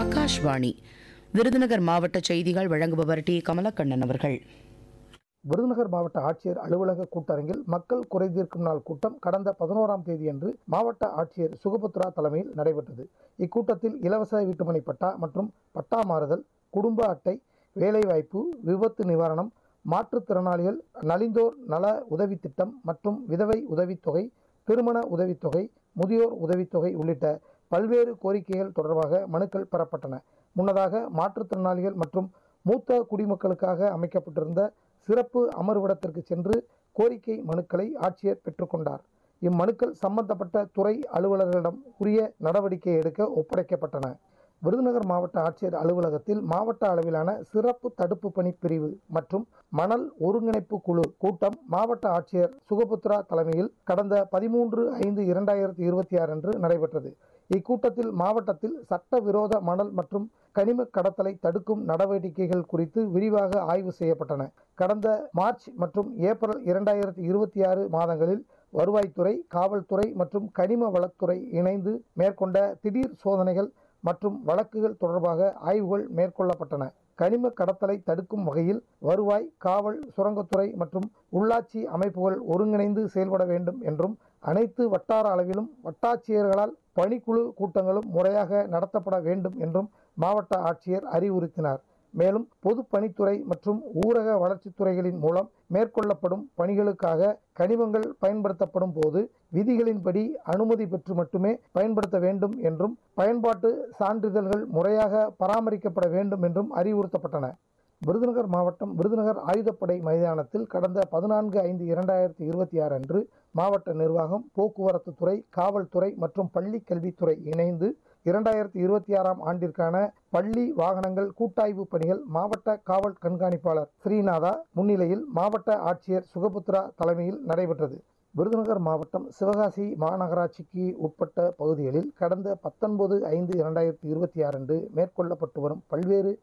ஆகாஷ்வாணி விருதுநகர் மாவட்ட செய்திகள் வழங்குபவர் டி கமலக்கண்ணன் அவர்கள் விருதுநகர் மாவட்ட ஆட்சியர் அலுவலக கூட்டரங்கில் மக்கள் குறைதீர்க்கும் நாள் கூட்டம் கடந்த பதினோராம் தேதியன்று மாவட்ட ஆட்சியர் சுகபுத்ரா தலைமையில் நடைபெற்றது இக்கூட்டத்தில் இலவச வீட்டுமனை பட்டா மற்றும் பட்டா மாறுதல் குடும்ப அட்டை வேலைவாய்ப்பு விபத்து நிவாரணம் மாற்றுத்திறனாளிகள் நலிந்தோர் நல உதவித் திட்டம் மற்றும் விதவை உதவித்தொகை திருமண உதவித்தொகை முதியோர் உதவித்தொகை உள்ளிட்ட பல்வேறு கோரிக்கைகள் தொடர்பாக மனுக்கள் பெறப்பட்டன முன்னதாக மாற்றுத்திறனாளிகள் மற்றும் மூத்த குடிமக்களுக்காக அமைக்கப்பட்டிருந்த சிறப்பு அமர்விடத்திற்கு சென்று கோரிக்கை மனுக்களை ஆட்சியர் பெற்றுக்கொண்டார் இம்மனுக்கள் சம்பந்தப்பட்ட துறை அலுவலர்களிடம் உரிய நடவடிக்கை எடுக்க ஒப்படைக்கப்பட்டன விருதுநகர் மாவட்ட ஆட்சியர் அலுவலகத்தில் மாவட்ட அளவிலான சிறப்பு தடுப்பு பணி பிரிவு மற்றும் மணல் ஒருங்கிணைப்பு குழு கூட்டம் மாவட்ட ஆட்சியர் சுகபுத்ரா தலைமையில் கடந்த பதிமூன்று ஐந்து இரண்டாயிரத்தி இருபத்தி ஆறு அன்று நடைபெற்றது இக்கூட்டத்தில் மாவட்டத்தில் சட்டவிரோத மணல் மற்றும் கனிம கடத்தலை தடுக்கும் நடவடிக்கைகள் குறித்து விரிவாக ஆய்வு செய்யப்பட்டன கடந்த மார்ச் மற்றும் ஏப்ரல் இரண்டாயிரத்தி இருபத்தி ஆறு மாதங்களில் வருவாய்த்துறை காவல்துறை மற்றும் கனிம வளத்துறை இணைந்து மேற்கொண்ட திடீர் சோதனைகள் மற்றும் வழக்குகள் தொடர்பாக ஆய்வுகள் மேற்கொள்ளப்பட்டன கனிம கடத்தலை தடுக்கும் வகையில் வருவாய் காவல் சுரங்கத்துறை மற்றும் உள்ளாட்சி அமைப்புகள் ஒருங்கிணைந்து செயல்பட வேண்டும் என்றும் அனைத்து வட்டார அளவிலும் வட்டாட்சியர்களால் பணிக்குழு கூட்டங்களும் முறையாக நடத்தப்பட வேண்டும் என்றும் மாவட்ட ஆட்சியர் அறிவுறுத்தினார் மேலும் பொதுப்பணித்துறை மற்றும் ஊரக வளர்ச்சித்துறைகளின் மூலம் மேற்கொள்ளப்படும் பணிகளுக்காக கனிமங்கள் பயன்படுத்தப்படும் போது விதிகளின்படி அனுமதி பெற்று மட்டுமே பயன்படுத்த வேண்டும் என்றும் பயன்பாட்டு சான்றிதழ்கள் முறையாக பராமரிக்கப்பட வேண்டும் என்றும் அறிவுறுத்தப்பட்டன விருதுநகர் மாவட்டம் விருதுநகர் ஆயுதப்படை மைதானத்தில் கடந்த பதினான்கு ஐந்து இரண்டாயிரத்தி இருபத்தி ஆறு அன்று மாவட்ட நிர்வாகம் போக்குவரத்து துறை காவல்துறை மற்றும் பள்ளி கல்வித்துறை இணைந்து இரண்டாயிரத்தி இருபத்தி ஆறாம் ஆண்டிற்கான பள்ளி வாகனங்கள் கூட்டாய்வு பணிகள் மாவட்ட காவல் கண்காணிப்பாளர் ஸ்ரீநாதா முன்னிலையில் மாவட்ட ஆட்சியர் சுகபுத்ரா தலைமையில் நடைபெற்றது விருதுநகர் மாவட்டம் சிவகாசி மாநகராட்சிக்கு உட்பட்ட பகுதிகளில் கடந்த பத்தொன்பது ஐந்து இரண்டாயிரத்தி இருபத்தி ஆறு அன்று மேற்கொள்ளப்பட்டு வரும் பல்வேறு